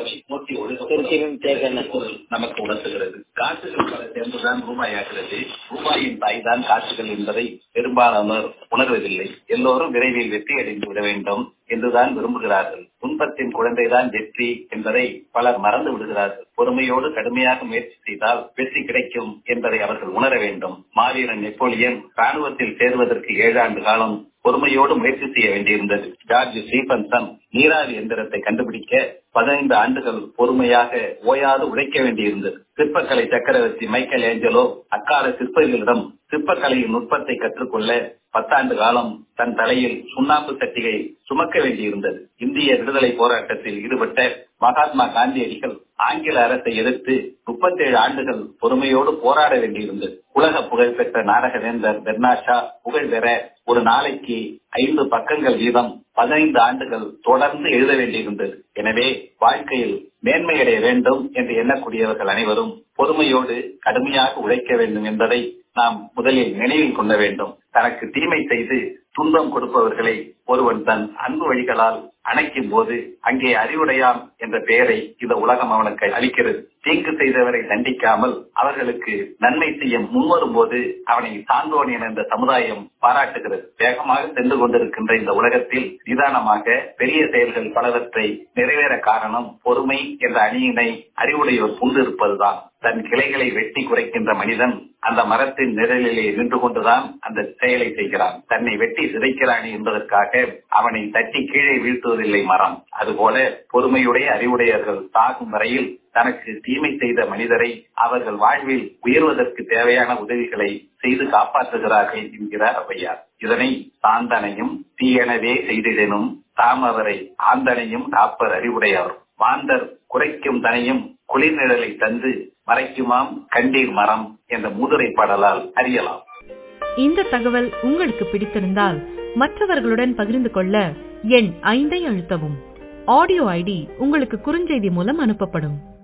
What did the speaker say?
தேவை நோக்கி திருச்சியும் தேக்கண்ணா. ஒழுக நமக்கு உணர்த்துகிறது காசுகள் பல சேர்ந்துதான் ரூபாயாகிறது ரூபாயின் தாய் தான் காசுகள் என்பதை பெரும்பாலானோர் உணர்வதில்லை எல்லோரும் விரைவில் வெற்றி அடைந்து விட வேண்டும் என்றுதான் விரும்புகிறார்கள் துன்பத்தின் குழந்தைதான் வெற்றி என்பதை பலர் மறந்து விடுகிறார்கள் பொறுமையோடு கடுமையாக முயற்சி செய்தால் வெற்றி கிடைக்கும் என்பதை அவர்கள் உணர வேண்டும் மாவீரன் நெப்போலியன் ராணுவத்தில் சேர்வதற்கு ஏழு ஆண்டு காலம் பொறுமையோடு முயற்சி செய்ய வேண்டியிருந்தது ஜார்ஜ் ஸ்டீபன்சன் நீராவி எந்திரத்தை கண்டுபிடிக்க பதினைந்து ஆண்டுகள் பொறுமையாக ஓயாது உழைக்க வேண்டியிருந்தது சிற்பக்கலை சக்கரவர்த்தி மைக்கேல் ஏஞ்சலோ அக்கால சிற்பர்களிடம் சிற்பக்கலையின் நுட்பத்தை கற்றுக்கொள்ள பத்தாண்டு காலம் தன் தலையில் சுண்ணாம்பு சட்டிகை சுமக்க வேண்டியிருந்தது இந்திய விடுதலை போராட்டத்தில் ஈடுபட்ட மகாத்மா காந்தியடிகள் ஆங்கில அரசை எதிர்த்து முப்பத்தேழு ஆண்டுகள் பொறுமையோடு போராட வேண்டியிருந்தது உலக புகழ்பெற்ற நாடக வேந்தர் பெர்னாஷா புகழ் பெற ஒரு நாளைக்கு ஐந்து பக்கங்கள் வீதம் பதினைந்து ஆண்டுகள் தொடர்ந்து எழுத வேண்டியிருந்தது எனவே வாழ்க்கையில் மேன்மையடைய வேண்டும் என்று எண்ணக்கூடியவர்கள் அனைவரும் பொறுமையோடு கடுமையாக உழைக்க வேண்டும் என்பதை நாம் முதலில் நினைவில் கொள்ள வேண்டும் தனக்கு தீமை செய்து துன்பம் கொடுப்பவர்களை ஒருவன் தன் அன்பு வழிகளால் அணைக்கும் போது அங்கே அறிவுடையான் என்ற பெயரை இந்த உலகம் அவனுக்கு அளிக்கிறது தீங்கு செய்தவரை தண்டிக்காமல் அவர்களுக்கு நன்மை செய்ய முன்வரும் போது அவனை சான்றோனியன் என்ற சமுதாயம் பாராட்டுகிறது வேகமாக சென்று கொண்டிருக்கின்ற இந்த உலகத்தில் நிதானமாக பெரிய செயல்கள் பலவற்றை நிறைவேற காரணம் பொறுமை என்ற அணியினை அறிவுடையோர் கொண்டிருப்பதுதான் தன் கிளைகளை வெட்டி குறைக்கின்ற மனிதன் அந்த மரத்தின் நிழலிலே நின்று கொண்டுதான் அந்த செயலை செய்கிறான் தன்னை வெட்டி சிதைக்கிறானே என்பதற்காக அவனை தட்டி கீழே வீழ்த்துவதில்லை மரம் அதுபோல பொறுமையுடைய அறிவுடையர்கள் சாகும் வரையில் தனக்கு தீமை செய்த மனிதரை அவர்கள் வாழ்வில் உயர்வதற்கு தேவையான உதவிகளை செய்து காப்பாற்றுகிறார்கள் என்கிறார் ஔவையார் இதனை சாந்தனையும் தீயனவே செய்திடனும் தாம் அவரை ஆந்தனையும் காப்பர் அறிவுடையவர் மாந்தர் குறைக்கும் தனையும் குளிர்நிழலை தந்து மறைக்குமாம் கண்டீர் மரம் என்ற முதுரை பாடலால் அறியலாம் இந்த தகவல் உங்களுக்கு பிடித்திருந்தால் மற்றவர்களுடன் பகிர்ந்து கொள்ள எண் ஐந்தை அழுத்தவும் ஆடியோ ஐடி உங்களுக்கு குறுஞ்செய்தி மூலம் அனுப்பப்படும்